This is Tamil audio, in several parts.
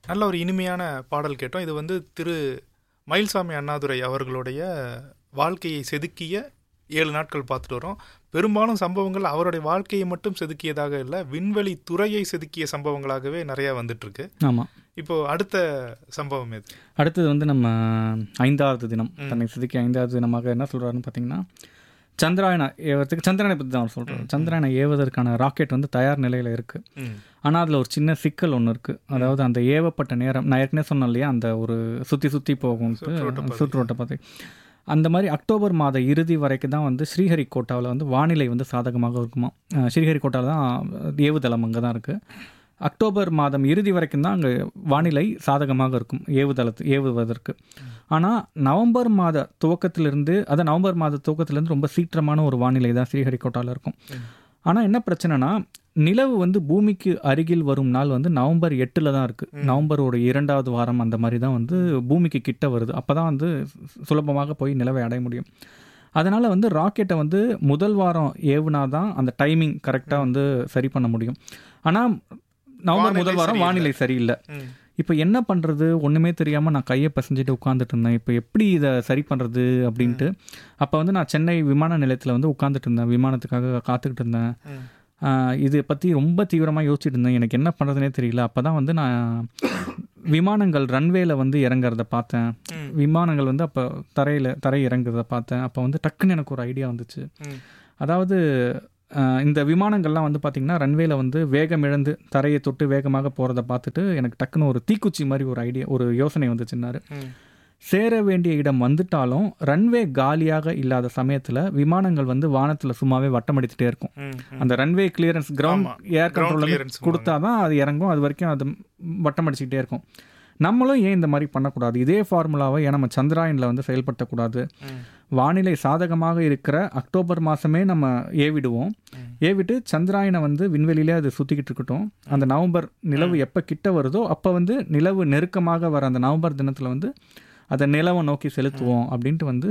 நல்ல ஒரு இனிமையான பாடல் கேட்டோம் இது வந்து திரு மயில்சாமி அண்ணாதுரை அவர்களுடைய வாழ்க்கையை செதுக்கிய ஏழு நாட்கள் பார்த்துட்டு வரோம் பெரும்பாலும் சம்பவங்கள் அவருடைய வாழ்க்கையை மட்டும் செதுக்கியதாக இல்லை விண்வெளி துறையை செதுக்கிய சம்பவங்களாகவே நிறையா வந்துட்டு இருக்கு ஆமாம் இப்போ அடுத்த சம்பவம் எது அடுத்தது வந்து நம்ம ஐந்தாவது தினம் தன்னை செதுக்கி ஐந்தாவது தினமாக என்ன சொல்கிறாருன்னு பார்த்தீங்கன்னா சந்திராயனை ஏவத்துக்கு சந்திரனை பற்றி தான் அவர் சொல்கிறார் சந்திராயனை ஏவதற்கான ராக்கெட் வந்து தயார் நிலையில் இருக்குது ம் ஆனால் அதில் ஒரு சின்ன சிக்கல் ஒன்று இருக்குது அதாவது அந்த ஏவப்பட்ட நேரம் நான் ஏற்கனவே சொன்னேன் இல்லையா அந்த ஒரு சுற்றி சுற்றி போகும்ட்டு சுற்றுவட்டப்பாதை. சுற்றுவட்ட பாதை அந்த மாதிரி அக்டோபர் மாத இறுதி வரைக்கும் தான் வந்து ஸ்ரீஹரிகோட்டாவில் வந்து வானிலை வந்து சாதகமாக இருக்குமா அஹ் ஸ்ரீஹரிகோட்டாவில் தான் ஏவுதளம் அங்கே தான் இருக்குது அக்டோபர் மாதம் இறுதி வரைக்கும் தான் அங்கே வானிலை சாதகமாக இருக்கும் ஏவுதளத்து ஏவுவதற்கு ஆனால் நவம்பர் மாத துவக்கத்திலிருந்து அதான் நவம்பர் மாத துவக்கத்திலிருந்து ரொம்ப சீற்றமான ஒரு வானிலை தான் ஸ்ரீஹரிகோட்டாவில் இருக்கும் ஆனால் என்ன பிரச்சனைனா நிலவு வந்து பூமிக்கு அருகில் வரும் நாள் வந்து நவம்பர் எட்டில் தான் இருக்குது நவம்பர் ஒரு இரண்டாவது வாரம் அந்த மாதிரி தான் வந்து பூமிக்கு கிட்ட வருது அப்போ தான் வந்து சுலபமாக போய் நிலவை அடைய முடியும் அதனால் வந்து ராக்கெட்டை வந்து முதல் வாரம் ஏவுனா தான் அந்த டைமிங் கரெக்டாக வந்து சரி பண்ண முடியும் ஆனால் நவம்பர் வானிலை முதல் வாரம் சரியில்லை. வானிலை சரியில்லை ம் இப்போ என்ன பண்ணுறது ஒன்றுமே தெரியாமல் நான் கையை பசஞ்சிட்டு உட்காந்துட்டு இருந்தேன் இப்போ எப்படி இதை சரி பண்ணுறது அப்படின்ட்டு அப்போ வந்து நான் சென்னை விமான நிலையத்தில் வந்து உட்காந்துட்டு இருந்தேன் விமானத்துக்காக காத்துக்கிட்டு இருந்தேன் ம் ஆஹ் இதை பற்றி ரொம்ப தீவிரமாக யோசிச்சுட்டு இருந்தேன் எனக்கு என்ன பண்ணுறதுனே தெரியல அப்போ தான் வந்து நான் விமானங்கள் ரன்வேல வந்து இறங்குறத பார்த்தேன் ம். விமானங்கள் வந்து அப்போ தரையில் தரை இறங்குறத பார்த்தேன் அப்போ வந்து டக்குன்னு எனக்கு ஒரு ஐடியா வந்துச்சு ம் அதாவது ஆஹ் இந்த விமானங்கள்லாம் வந்து பார்த்திங்கன்னா ரன்வேல வந்து வேகம் இழந்து தரையை தொட்டு வேகமாக போகிறத பார்த்துட்டு எனக்கு டக்குன்னு ஒரு தீக்குச்சி மாதிரி ஒரு ஐடியா ஒரு யோசனை வந்துச்சுன்னாரு ம் சேர வேண்டிய இடம் வந்துட்டாலும் ரன்வே காலியாக இல்லாத சமயத்தில் விமானங்கள் வந்து வானத்தில் சும்மாவே வட்டமடித்துட்டே இருக்கும் ம் ம். அந்த ரன்வே கிளியரன்ஸ் கிரவுண்ட் ஆமா. ஏர் Ground கண்ட்ரோல் clearance கொடுத்தா தான் அது இறங்கும் அது வரைக்கும் அது வட்டம் அடிச்சுக்கிட்டே இருக்கும் நம்மளும் ஏன் இந்த மாதிரி பண்ணக்கூடாது இதே ஃபார்முலாவை ஏன் நம்ம சந்திராயனில் வந்து செயல்படுத்தக்கூடாது ம் வானிலை சாதகமாக இருக்கிற அக்டோபர் மாதமே நம்ம ஏவிடுவோம் ம். ஏவிட்டு சந்திராயனை வந்து விண்வெளியிலே அது சுற்றிக்கிட்டு இருக்கட்டும் அந்த நவம்பர் நிலவு எப்போ கிட்ட வருதோ அப்போ வந்து நிலவு நெருக்கமாக வர அந்த நவம்பர் தினத்தில் வந்து அதை நிலவை நோக்கி செலுத்துவோம் அப்படின்ட்டு வந்து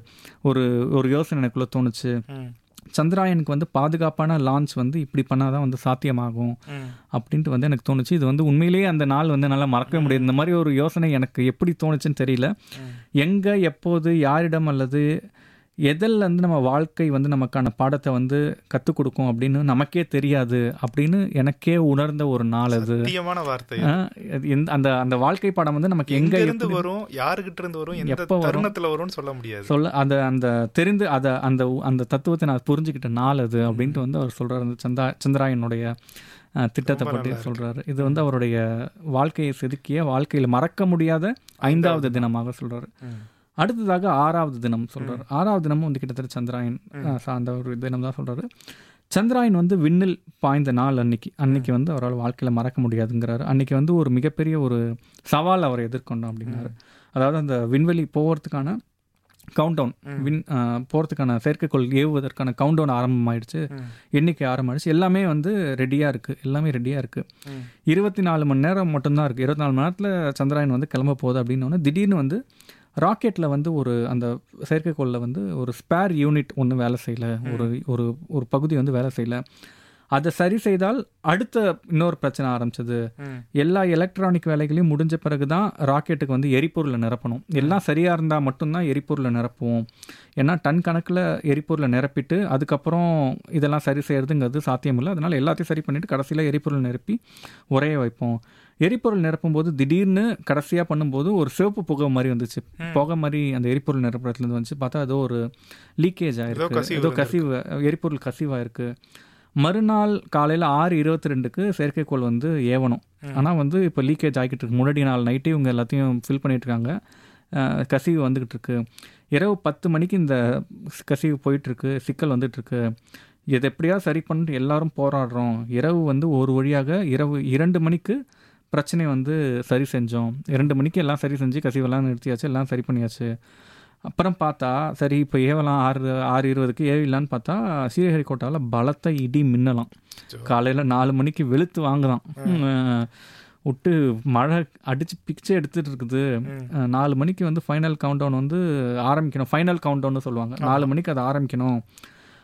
ஒரு ஒரு யோசனை எனக்குள்ளே தோணுச்சு ம் சந்திராயனுக்கு வந்து பாதுகாப்பான லான்ச் வந்து இப்படி பண்ணாதான் வந்து சாத்தியமாகும் ம் அப்படின்ட்டு வந்து எனக்கு தோணுச்சு இது வந்து உண்மையிலேயே அந்த நாள் வந்து என்னால் மறக்கவே முடியாது இந்த மாதிரி ஒரு யோசனை எனக்கு எப்படி தோணுச்சுன்னு தெரியல ம். எங்கே எப்போது யாரிடம் அல்லது எதில் வந்து நம்ம வாழ்க்கை வந்து நமக்கான பாடத்தை வந்து கற்றுக் கொடுக்கும் அப்படின்னு நமக்கே தெரியாது அப்படின்னு எனக்கே உணர்ந்த ஒரு நாள் அது சத்தியமான வார்த்தை ஆ, அது எந்த- அந்த அந்த வாழ்க்கை பாடம் வந்து நமக்கு எங்க எங்கே இருந்து வரும் யாருகிட்ட இருந்து வரும் எந்த எப்ப வரும்? தருணத்துல வரும்னு சொல்ல முடியாது சொல்ல அந்த அந்த தெரிந்து அதை அந்த அந்த தத்துவத்தை நான் புரிஞ்சுக்கிட்ட நாள் அது அப்படின்ட்டு வந்து அவர் சொல்றாரு அந்த சந்தா சந்திராயனுடைய அஹ், திட்டத்தை ரொம்ப பற்றி நல்லா இருக்கு. சொல்றாரு இது வந்து அவருடைய வாழ்க்கையை செதுக்கிய வாழ்க்கையில் மறக்க முடியாத ஐந்தாவது தினமாக சொல்றாரு ம். அடுத்ததாக ஆறாவது தினம் சொல்றாரு ஆறாவது தினமும் வந்து கிட்டத்தட்ட சந்திராயன் அஹ், சார்ந்த ஒரு தினம் தான் சொல்றாரு சந்திராயன் வந்து விண்ணில் பாய்ந்த நாள் அன்னைக்கு அன்னைக்கு வந்து அவரால் வாழ்க்கையில் மறக்க முடியாதுங்கிறாரு அன்னைக்கு வந்து ஒரு மிகப்பெரிய ஒரு சவால் அவரை எதிர்கொண்டோம் அப்படிங்கிறாரு அதாவது அந்த விண்வெளி போகிறதுக்கான கவுண்டவுன் வின் போகிறதுக்கான செயற்கைக்கோள் ஏவுவதற்கான கவுண்டவுன் ஆரம்பமாயிடுச்சு ம். எண்ணிக்கை ஆரம்பமாயிடுச்சு எல்லாமே வந்து ரெடியாக இருக்குது எல்லாமே ரெடியாக இருக்குது ம். இருபத்தி நாலு மணி நேரம் மட்டும்தான் இருக்குது இருபத்தி நாலு மணி நேரத்தில் சந்திராயன் வந்து கிளம்ப போகுது அப்படின்னு திடீர்னு வந்து ராக்கெட்டில் வந்து ஒரு அந்த செயற்கைக்கோளில் வந்து ஒரு ஸ்பேர் யூனிட் ஒன்று வேலை செய்யலை ஒரு ஒரு ஒரு பகுதி வந்து வேலை செய்யலை அதை சரி செய்தால் அடுத்த இன்னொரு பிரச்சனை ஆரம்பிச்சது ம். எல்லா எலக்ட்ரானிக் வேலைகளையும் முடிஞ்ச பிறகு தான் ராக்கெட்டுக்கு வந்து எரிபொருளை நிரப்பணும் எல்லாம் சரியாக இருந்தால் மட்டும்தான் எரிபொருளை நிரப்புவோம் ஏன்னா டன் கணக்கில் எரிபொருளை நிரப்பிட்டு அதுக்கப்புறம் இதெல்லாம் சரி செய்யறதுங்கிறது சாத்தியமில்லை அதனால் எல்லாத்தையும் சரி பண்ணிவிட்டு கடைசியில் எரிபொருள் நிரப்பி உரைய வைப்போம் எரிபொருள் நிரப்பும்போது திடீர்னு கடைசியாக பண்ணும்போது ஒரு சிவப்பு புகை மாதிரி வந்துச்சு புகை மாதிரி அந்த எரிபொருள் நிரப்புறதுலேருந்து வந்துச்சு பார்த்தா ஏதோ ஒரு லீக்கேஜ் ஆயிருக்கு கசிவு ஏதோ கசிவு எரிபொருள் கசிவாயிருக்கு மறுநாள் காலையில் ஆறு இருபத்தி ரெண்டுக்கு செயற்கைக்கோள் வந்து ஏவணும் ஆனால் வந்து இப்போ லீக்கேஜ் ஆகிக்கிட்டு இருக்கு முன்னாடி நாள் நைட்டே இவங்க எல்லாத்தையும் ஃபில் பண்ணிட்டு இருக்காங்க அஹ் கசிவு வந்துக்கிட்டு இருக்கு இரவு பத்து மணிக்கு இந்த கசிவு போயிட்டுருக்கு சிக்கல் வந்துட்டுருக்கு இதை எப்படியாவது சரி பண்ணிட்டு எல்லாரும் போராடுறோம் இரவு வந்து ஒரு வழியாக இரவு இரண்டு மணிக்கு பிரச்சனை வந்து சரி செஞ்சோம் இரண்டு மணிக்கு எல்லாம் சரி செஞ்சு கசிவெல்லாம் நிறுத்தியாச்சு எல்லாம் சரி பண்ணியாச்சு அப்புறம் பார்த்தா சரி இப்போ ஏவலாம் ஆறு ஆறு இருபதுக்கு ஏவிடலான்னு பார்த்தா ஸ்ரீஹரிகோட்டாவில் பலத்த இடி மின்னலாம் காலையில் நாலு மணிக்கு வெளுத்து வாங்குதான் உம், விட்டு மழை அடித்து பிக்சே எடுத்துட்டு இருக்குது அஹ், நாலு மணிக்கு வந்து ஃபைனல் கவுண்டவுன் வந்து ஆரம்பிக்கணும் ஃபைனல் கவுண்டவுன்னு சொல்லுவாங்க நாலு மணிக்கு அது ஆரம்பிக்கணும்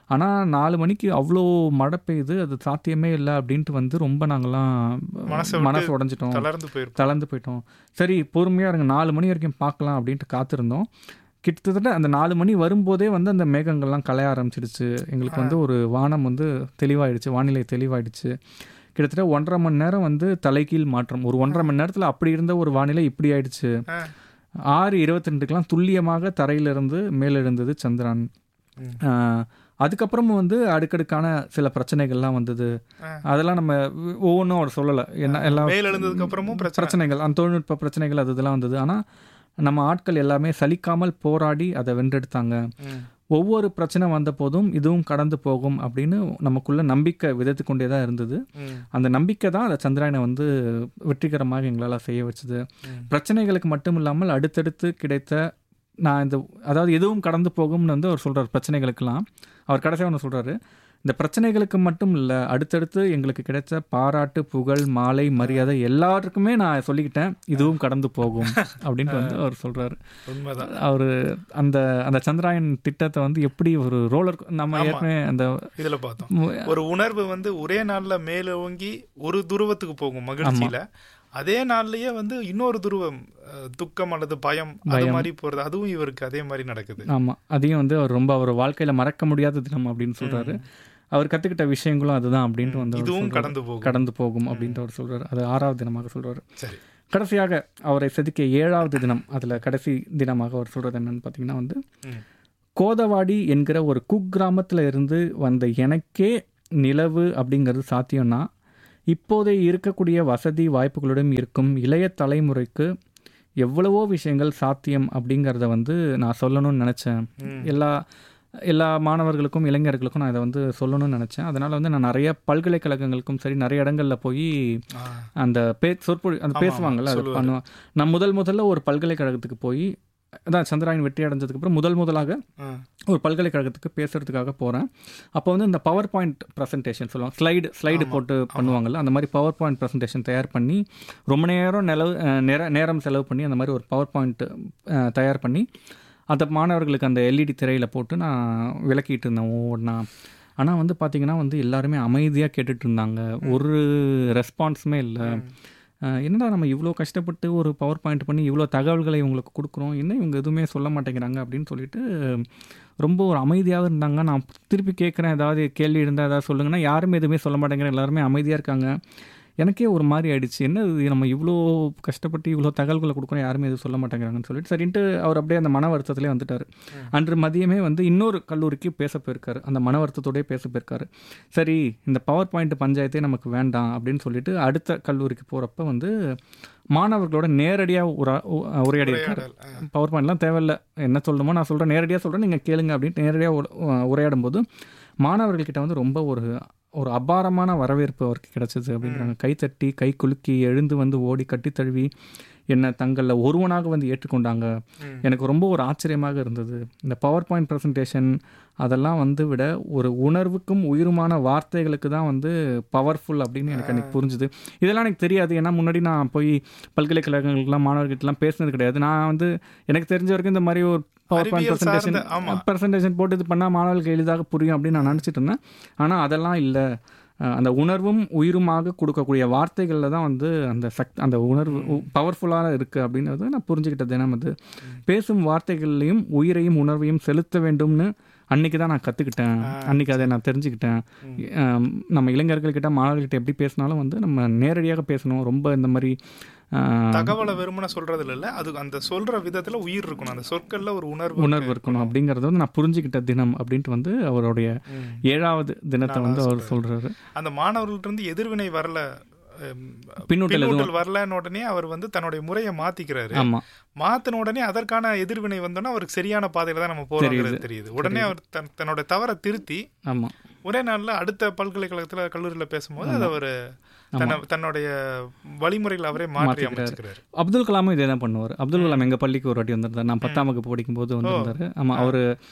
ஆனால் நாலு மணிக்கு அவ்வளோ மழை பெய்யுது அது சாத்தியமே இல்லை அப்படின்ட்டு வந்து ரொம்ப நாங்கள்லாம் மனசை விட்டு மனசு உடஞ்சிட்டோம் தளர்ந்து போயிருப்போம் தளர்ந்து போயிட்டோம் சரி பொறுமையாக இருங்க நாலு மணி வரைக்கும் பார்க்கலாம் அப்படின்ட்டு காத்திருந்தோம் கிட்டத்தட்ட அந்த நாலு மணி வரும்போதே வந்து அந்த மேகங்கள்லாம் கலைய ஆரம்பிச்சிடுச்சு எங்களுக்கு வந்து ஒரு வானம் வந்து தெளிவாயிடுச்சு வானிலை தெளிவாயிடுச்சு கிட்டத்தட்ட ஒன்றரை மணி நேரம் வந்து தலைகீழ் மாற்றம் ஒரு ஒன்றரை மணி நேரத்தில் அப்படி இருந்த ஒரு வானிலை இப்படி ஆயிடுச்சு ஆ. ஆறு இருபத்தி ரெண்டுக்கெலாம் துல்லியமாக தரையிலிருந்து மேலெழுந்தது சந்திரன் ம். ஆஹ், அதுக்கப்புறமும் வந்து அடுக்கடுக்கான சில பிரச்சனைகள்லாம் வந்தது ஆ. அதெல்லாம் நம்ம ஒவ்வொன்றும் அவர் சொல்லலை என்ன எல்லாம் மேல் எழுந்ததுக்கு அப்புறமும் பிரச்சனை பிரச்சனைகள் அந்த தொழில்நுட்ப பிரச்சனைகள் அது இதெல்லாம் வந்தது ஆனால் நம்ம ஆட்கள் எல்லாமே சலிக்காமல் போராடி அதை வென்றெடுத்தாங்க ம். ஒவ்வொரு பிரச்சனை வந்த போதும் இதுவும் கடந்து போகும் அப்படின்னு நமக்குள்ள நம்பிக்கை விதைத்து கொண்டே தான் இருந்தது ம். அந்த நம்பிக்கை தான் அந்த சந்திராயனை வந்து வெற்றிகரமாக எங்களால் செய்ய வச்சது ம். பிரச்சனைகளுக்கு மட்டும் இல்லாமல் அடுத்தடுத்து கிடைத்த நான் இந்த அதாவது எதுவும் கடந்து போகும்னு வந்து அவர் சொல்கிறார் பிரச்சனைகளுக்கெல்லாம் அவர் கடைசியாக ஒன்று சொல்கிறாரு இந்த பிரச்சனைகளுக்கு மட்டும் இல்லை அடுத்தடுத்து எங்களுக்கு கிடைச்ச பாராட்டு புகழ் மாலை மரியாதை எல்லாருக்குமே நான் சொல்லிக்கிட்டேன் இதுவும் கடந்து போகும் அப்படின்ட்டு வந்து அவர் சொல்கிறாரு உண்மைதான் அவர் அந்த அந்த சந்திராயன் திட்டத்தை வந்து எப்படி ஒரு ரோலர் நம்ம ஆமா. ஏற்கனவே அந்த இதுல பார்த்தோம் மு- ஒரு உணர்வு வந்து ஒரே நாள்ல மேலோங்கி ஒரு துருவத்துக்கு போகும் மகிழ்ச்சியில அதே நாள்லயே வந்து இன்னொரு துருவம் அஹ், துக்கம் அல்லது பயம் அது மாதிரி போறது அதுவும் இவருக்கு அதே மாதிரி நடக்குது ஆமாம் அதையும் வந்து அவர் ரொம்ப அவர் வாழ்க்கையில் மறக்க முடியாத தினம் அப்படின்னு சொல்கிறாரு அவர் கற்றுக்கிட்ட விஷயங்களும் அதுதான் அப்படின்ட்டு வந்து அவர் இதுவும் சொல்றாரு. கடந்து போகும் கடந்து போகும் அப்படின்ட்டு அவர் சொல்கிறார் அது ஆறாவது தினமாக சொல்கிறார் சரி கடைசியாக அவரை செதுக்கிய ஏழாவது தினம் அதில் கடைசி தினமாக அவர் சொல்கிறது என்னன்னு பார்த்தீங்கன்னா வந்து ம். கோதவாடி என்கிற ஒரு குக்கிராமத்தில் இருந்து வந்த எனக்கே நிலவு அப்படிங்கிறது சாத்தியம்னா இப்போதைய இருக்கக்கூடிய வசதி வாய்ப்புகளுடன் இருக்கும் இளைய தலைமுறைக்கு எவ்வளவோ விஷயங்கள் சாத்தியம் அப்படிங்கிறத வந்து நான் சொல்லணும்னு நினச்சேன் ம். எல்லா எல்லா மாணவர்களுக்கும் இளைஞர்களுக்கும் நான் இதை வந்து சொல்லணும்னு நினச்சேன் அதனால் வந்து நான் நிறைய பல்கலைக்கழகங்களுக்கும் சரி நிறைய இடங்களில் போய் ஆ, அந்த பே சொற்பொழி அந்த ஆமா, பேசுவாங்கல்ல அது சொல்லுவாரு. பண்ணுவேன் நான் முதல் முதல்ல ஒரு பல்கலைக்கழகத்துக்கு போய் அதான் சந்திராயன் வெற்றி அடைஞ்சதுக்கு அப்புறம் முதல் முதலாக ஆ, ஒரு பல்கலைக்கழகத்துக்கு பேசுறதுக்காக போகிறேன் அப்போ வந்து இந்த பவர் பாயிண்ட் ப்ரெசன்டேஷன் சொல்லுவாங்க ஸ்லைடு ஸ்லைடு போட்டு பண்ணுவாங்கல்ல அந்த மாதிரி பவர் பாயிண்ட் ப்ரெசன்டேஷன் தயார் பண்ணி ரொம்ப நேரம் நிலவு அஹ், நேர நேரம் செலவு பண்ணி அந்த மாதிரி ஒரு பவர் பாயிண்ட் தயார் பண்ணி அந்த மாணவர்களுக்கு அந்த எல்இடி திரையில் போட்டு நான் விளக்கிட்டு இருந்தேன் ஒவ்வொன்றா ஆனால் வந்து பார்த்தீங்கன்னா வந்து எல்லாருமே அமைதியாக கேட்டுட்டு இருந்தாங்க ஒரு ரெஸ்பான்ஸுமே இல்லை அஹ் என்னடா நம்ம இவ்வளோ கஷ்டப்பட்டு ஒரு பவர் பாயிண்ட் பண்ணி இவ்வளோ தகவல்களை இவங்களுக்கு கொடுக்குறோம் என்ன இவங்க எதுவுமே சொல்ல மாட்டேங்கிறாங்க அப்படின்னு சொல்லிட்டு ரொம்ப ஒரு அமைதியாக இருந்தாங்க நான் திருப்பி கேட்குறேன் ஏதாவது கேள்வி இருந்தால் ஏதாவது சொல்லுங்கன்னா யாருமே எதுவுமே சொல்ல மாட்டேங்கிறேன் எல்லாருமே அமைதியாக இருக்காங்க எனக்கே ஒரு மாதிரி ஆயிடுச்சு என்ன இது நம்ம இவ்வளோ கஷ்டப்பட்டு இவ்வளோ தகவல்களை கொடுக்குறோம் யாருமே எதுவும் சொல்ல மாட்டேங்கிறாங்கன்னு சொல்லிட்டு சரின்ட்டு அவர் அப்படியே அந்த மன வருத்தத்திலே வந்துட்டார் அன்று மதியமே வந்து இன்னொரு கல்லூரிக்கு பேச போயிருக்காரு அந்த மன வருத்தத்தோடயே பேச போயிருக்காரு சரி இந்த பவர் பாயிண்ட் பஞ்சாயத்தே நமக்கு வேண்டாம் அப்படின்னு சொல்லிட்டு அடுத்த கல்லூரிக்கு போகிறப்ப வந்து மாணவர்களோட நேரடியாக உரா உ- உரையாடி இருக்காரு உரையாடல். ஆ, பவர் பாயிண்ட்லாம் தேவையில்ல என்ன சொல்லணுமோ நான் சொல்கிறேன் நேரடியாக சொல்கிறேன் நீங்கள் கேளுங்க அப்படின்ட்டு நேரடியாக உரையாடும் போது மாணவர்கள்கிட்ட வந்து ரொம்ப ஒரு ஒரு அபாரமான வரவேற்பு அவருக்கு கிடைச்சது அப்படிங்கிறாங்க கைத்தட்டி கை குலுக்கி எழுந்து வந்து ஓடி கட்டி தழுவி என்னை தங்களில் ஒருவனாக வந்து ஏற்றுக்கொண்டாங்க ம். எனக்கு ரொம்ப ஒரு ஆச்சரியமாக இருந்தது இந்த பவர் பாயிண்ட் ப்ரெசன்டேஷன் அதெல்லாம் வந்து விட ஒரு உணர்வுக்கும் உயிருமான வார்த்தைகளுக்கு தான் வந்து பவர்ஃபுல் அப்படின்னு எனக்கு அன்றைக்கி புரிஞ்சுது இதெல்லாம் எனக்கு தெரியாது ஏன்னா முன்னாடி நான் போய் பல்கலைக்கழகங்களுக்குலாம் மாணவர்கிட்டலாம் பேசினது கிடையாது நான் வந்து எனக்கு தெரிஞ்ச வரைக்கும் இந்த மாதிரி ஒரு பவர் பாயிண்ட் அறிவியல் ப்ரெசன்டேஷன் சார்ந்த- ஆமா. ப்ரெசன்டேஷன் போட்டு இது பண்ணால் மாணவர்களுக்கு எளிதாக புரியும் அப்படின்னு நான் நினச்சிட்டு இருந்தேன் ஆனால் அதெல்லாம் இல்லை அஹ் அந்த உணர்வும் உயிருமாக கொடுக்கக்கூடிய வார்த்தைகளில் தான் வந்து அந்த சக் அந்த உணர்வு பவர்ஃபுல்லாக இருக்குது அப்படின்றது நான் புரிஞ்சுக்கிட்ட தினம் அது பேசும் வார்த்தைகள்லையும் உயிரையும் உணர்வையும் செலுத்த வேண்டும்னு அன்னைக்கு தான் நான் கற்றுக்கிட்டேன் அன்னைக்கு அதை நான் தெரிஞ்சுக்கிட்டேன் அஹ் நம்ம இளைஞர்கள்கிட்ட மாணவர்கள்கிட்ட எப்படி பேசினாலும் வந்து நம்ம நேரடியாக பேசணும் ரொம்ப இந்த மாதிரி அஹ், தகவலை வெறுமனே சொல்றது இல்ல அது அந்த சொல்ற விதத்துல உயிர் இருக்கணும் அந்த சொற்கள்ல ஒரு உணர்வு உணர்வு இருக்கணும் அப்படிங்கிறத வந்து நான் புரிஞ்சுக்கிட்ட தினம் அப்படின்ட்டு வந்து அவருடைய ம். ஏழாவது தினத்தை வந்து அவர் சொல்கிறாரு அந்த மாணவர்கள்ட்ட இருந்து எதிர்வினை வரல ஹம், பின்னூட்டல் எதுவும் பின்னூட்டல் வரலன்னு உடனே அவர் வந்து தன்னுடைய முறையை மாத்திக்கிறாரு ஆமாம் மாத்தின உடனே அதற்கான எதிர்வினை வந்தோன்னா அவருக்கு சரியான பாதையில தான் நம்ம போறோங்கிறது தெரியுது உடனே அவர் தன் தன்னோட தவறை திருத்தி ஆமாம் ஒரே நாள்ல அடுத்த பல்கலைக்கழகத்துல கல்லூரியில பேசும்போது அது அவர் தன்னை தன்னுடைய வழிமுறைகளை அவரே மாற்றி அமைச்சுக்கிறாரு அப்துல் கலாமும் இதே தான் பண்ணுவார் அப்துல் கலாம் எங்கள் பள்ளிக்கு ஒரு வாட்டி வந்திருந்தார் நான் பத்தாம் வகுப்பு படிக்கும்போது வந்திருந்தார் ஆமாம் அவர்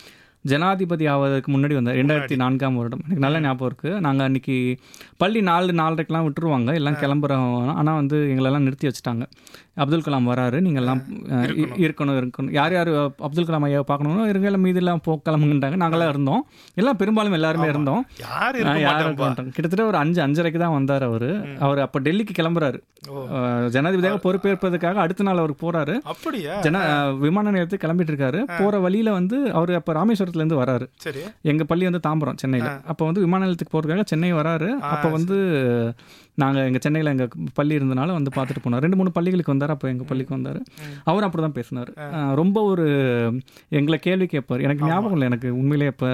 ஜனாதிபதி ஆவதற்கு முன்னாடி வந்தார் ரெண்டாயிரத்தி நான்காம் வருடம் எனக்கு நல்ல ஞாபகம் இருக்குது நாங்கள் அன்றைக்கி பள்ளி நாலு நாலரைக்கெலாம் விட்டுருவாங்க எல்லாம் கிளம்புறோம் ஆனால் வந்து எங்களெல்லாம் நிறுத்தி வச்சுட்டாங்க அப்துல் கலாம் வராரு நீங்கள்லாம் அஹ், இ- இருக்கணும் இருக்கணும் யார் யார் அப்துல் கலாம் ஐயாவை பார்க்கணும்னோ இருக்கையில் மீதெல்லாம் போ கிளம்புங்கன்றாங்க நாங்களாம் இருந்தோம் எல்லாம் பெரும்பாலும் எல்லாருமே இருந்தோம் யார் ஆ, இருக்க யாரும் மாட்டாங்க இருக்க மாட்டாங்க. கிட்டத்தட்ட ஒரு அஞ்சு அஞ்சரைக்கு தான் வந்தார் அவர் அவர் அப்போ டெல்லிக்கு கிளம்புறாரு ஓ. அஹ், ஜனாதிபதியாக பொறுப்பேற்பதற்காக அடுத்த நாள் அவர் போறாரு அப்படியா ஜன அஹ், விமான நிலையத்துக்கு கிளம்பிட்டு இருக்காரு போற வழியில வந்து அவர் அப்ப ராமேஸ்வரத்துல இருந்து வராரு சரி எங்க பள்ளி வந்து தாம்பரம் சென்னையில அப்ப வந்து விமான நிலையத்துக்கு போறதுக்காக சென்னை வராரு அப்ப வந்து நாங்க எங்க சென்னையில எங்க பள்ளி இருந்தனால வந்து பார்த்துட்டு போனோம் ரெண்டு மூணு பள்ளிகளுக்கு வந்தாரு அப்போ எங்க பள்ளிக்கு வந்தாரு அவரும் அப்படிதான் பேசினாரு அஹ், ரொம்ப ஒரு எங்களை கேள்வி கேட்பார் எனக்கு ஞாபகம் இல்லை எனக்கு உண்மையிலே இப்ப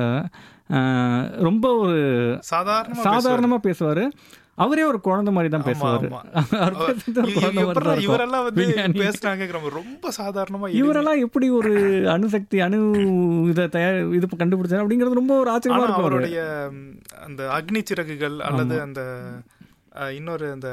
அஹ், ரொம்ப ஒரு சாதாரணமா சாதாரணமா பேசுவாரு அவரே ஒரு குழந்தை மாதிரி தான் பேசுவாரு ஆமா. அவர் பேசுறது ஒரு இ- குழந்தை மாதிரி எப்படிடா தான் இருக்கும். இவரெல்லாம் வந்து விஞ்ஞானி. பேசுனாங்க ரொம்ப சாதாரணமா இவரெல்லாம் எப்படி ஒரு அணுசக்தி அணு இதை தயார் இது கண்டுபிடிச்சாரு அப்படிங்கிறது ரொம்ப ஒரு ஆச்சரியமா ஆனா இருக்கும் அவரு. அவருடைய ம், அந்த அக்னி சிறகுகள் அல்லது அந்த அஹ், இன்னொரு அந்த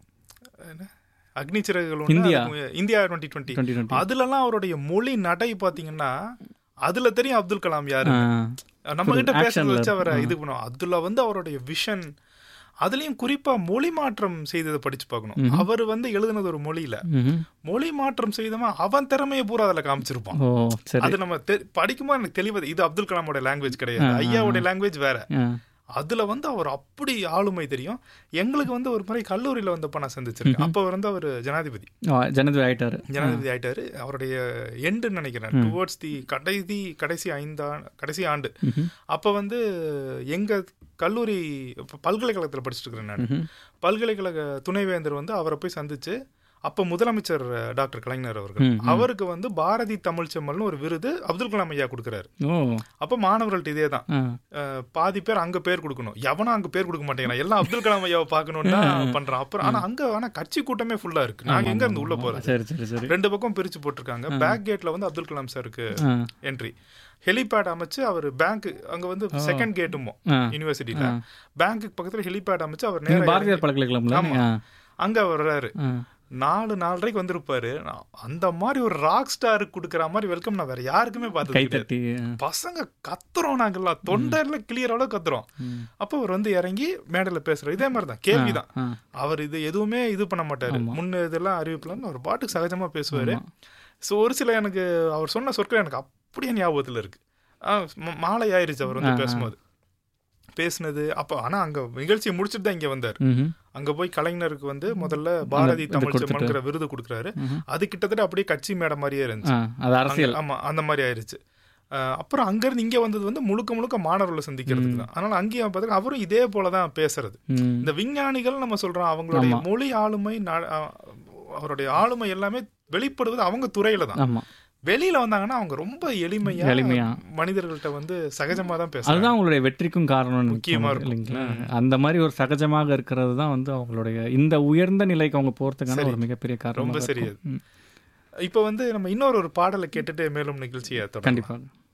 என்ன? அக்னி சிறகுகள் ஒண்ணு, இந்தியா. அதுக்கு இந்தியா டுவெண்ட்டி டுவெண்ட்டி 2020. அதுலலாம் அவருடைய மொழி நடை பாத்தீங்கன்னா அதுல தெரியும் அப்துல் கலாம் யாரு ஆ, நம்ம கிட்ட actionல பேசுறத வச்சு அவரை இருக்கு. இது பண்ணுவோம் அதுல வந்து அவருடைய விஷன் அதுலயும் குறிப்பா மொழி மாற்றம் செய்ததை படிச்சு பார்க்கணும் அவர் வந்து எழுதுனது ஒரு மொழியில ம்ஹும். மொழி மாற்றம் செய்தவன் அவன் திறமையை பூரா அதுல காமிச்சிருப்பான் ஓ சரி அது நம்ம தெ- படிக்கும்போது எனக்கு தெளிவது இது அப்துல் கலாமோட லாங்குவேஜ் கிடையாது ஐயாவோட லாங்குவேஜ் வேற ஆ, அதுல வந்து அவர் அப்படி ஆளுமை தெரியும் எங்களுக்கு வந்து ஒரு முறை கல்லூரியில வந்தப்ப நான் சந்திச்சிருக்கேன் அப்ப வந்து அவர் ஜனாதிபதி ஆ, ஜனாதிபதி ஆயிட்டாரு ஜனாதிபதி ஆயிட்டாரு அவருடைய எண்டுன்னு நினைக்கிறேன் டுவோர்ட்ஸ் தி கடைசி கடைசி ஐந்தா கடைசி ஆண்டு அப்ப வந்து எங்க கல்லூரி இப்ப பல்கலைக்கழகத்துல படிச்சுட்டு இருக்கிறேன் நான் ம்ஹும். பல்கலைக்கழக துணைவேந்தர் வந்து அவரை போய் சந்திச்சு அப்ப முதலமைச்சர் அஹ், டாக்டர் கலைஞர் அவர்கள் ம், அவருக்கு வந்து பாரதி தமிழ் செம்மல்னு ஒரு விருது அப்துல் கலாம் ஐயா கொடுக்குறாரு ஓ அப்ப மாணவர்கள்ட்ட இதே தான் ஆ, அஹ், பாதி பேர் அங்க பேர் கொடுக்கணும் எவனும் அங்க பேர் கொடுக்க மாட்டேங்கிறான் எல்லாம் அப்துல் கலாம் ஐயாவை பார்க்கணும்னு தான் பண்றான் அப்புறம் ஆனா அங்க ஆனா கட்சி கூட்டமே ஃபுல்லா இருக்கு நாங்க எங்க இருந்து உள்ள போறது சரி சரி சரி ரெண்டு பக்கம் பிரிச்சு போட்டிருக்காங்க பேக் கேட்ல வந்து அப்துல் கலாம் சாருக்கு ஆ, என்ட்ரி ஹெலிபேட் அமைச்சு அவர் பேங்க் அங்க வந்து செகண்ட் கேட்டுமோ ஆ. யூனிவர்சிட்டியில பேங்க்குக்கு பக்கத்துல ஹெலிபேட் அமைச்சு அவர் நீங்க நேரா பாரதியார் பல்கலைக்கழகம்ல ஆமா. ஆ, அங்க வர்றாரு ஆ. நாலு நாலரைக்கு வந்திருப்பாரு நான் அந்த மாதிரி ஒரு ராக் ஸ்டாருக்கு கொடுக்குற மாதிரி வெல்கம் நான் வேற யாருக்குமே பார்த்தது கிடையாது. கைத்தட்டி ஆ. பசங்க கத்துறோம் நாங்கெல்லாம் தொண்டர்ல கிளியர் அளவு கத்துறோம் ம். அப்போ அவர் வந்து இறங்கி மேடையில பேசுறாரு இதே மாதிரி தான் கேள்விதான் ஆ, அவர் இது எதுவுமே இது பண்ண மாட்டாரு முன்ன இதெல்லாம் அறிவிப்பலாம் அவர் பாட்டுக்கு சகஜமா பேசுவாரு ஸோ ஒரு சில எனக்கு அவர் சொன்ன சொற்கள் எனக்கு அப்படியே ஞாபகத்துல இருக்கு ஆ, ம- மாலை ஆயிருச்சு அவர் வந்து பேசும்போது பேசுனது அப்போ ஆனா அங்க நிகழ்ச்சியை முடிச்சுட்டு தான் இங்க வந்தார் ம்ஹும். அங்க போய் கலைஞருக்கு வந்து முதல்ல பாரதி இது தமிழ் கொடுத்துட்டு. செம்மன்கிற விருது கொடுக்குறாரு ம்ஹும். அது கிட்டத்தட்ட அப்படியே கட்சி மேடை மாதிரியே இருந்துச்சு ஆ, அது அரசியல் அங்க- ஆமா அந்த மாதிரி ஆயிருச்சு அஹ் அப்புறம் அங்கிருந்து இங்க வந்தது வந்து முழுக்க முழுக்க மாணவர்களை சந்திக்கிறதுக்கு தான் அதனால அங்கேயும் பார்த்தீங்கன்னா அவரும் இதே போல தான் பேசுறது ம். இந்த விஞ்ஞானிகள் நம்ம சொல்றோம் அவங்களுடைய மொழி ஆளுமை நா- அஹ் அவருடைய ஆளுமை எல்லாமே வெளிப்படுவது அவங்க துறையில தான் ஆமா வெளியில வந்தாங்கன்னா அவங்க ரொம்ப எளிமையா எளிமையா. மனிதர்கள்ட்ட வந்து சகஜமா தான் பேசுறாங்க அதுதான் அவங்களுடைய வெற்றிக்கும் காரணம் முக்கியமா இருக்கும். இல்லைங்களா அந்த மாதிரி ஒரு சகஜமாக இருக்கிறது தான் வந்து அவங்களுடைய இந்த உயர்ந்த நிலைக்கு அவங்க போறதுக்கான ஒரு மிகப்பெரிய காரணம் ரொம்ப சரி அது. இப்ப வந்து நம்ம இன்னொரு ஒரு பாடலை கேட்டுட்டு மேலும் நிகழ்ச்சியை தொடரும் கண்டிப்பாக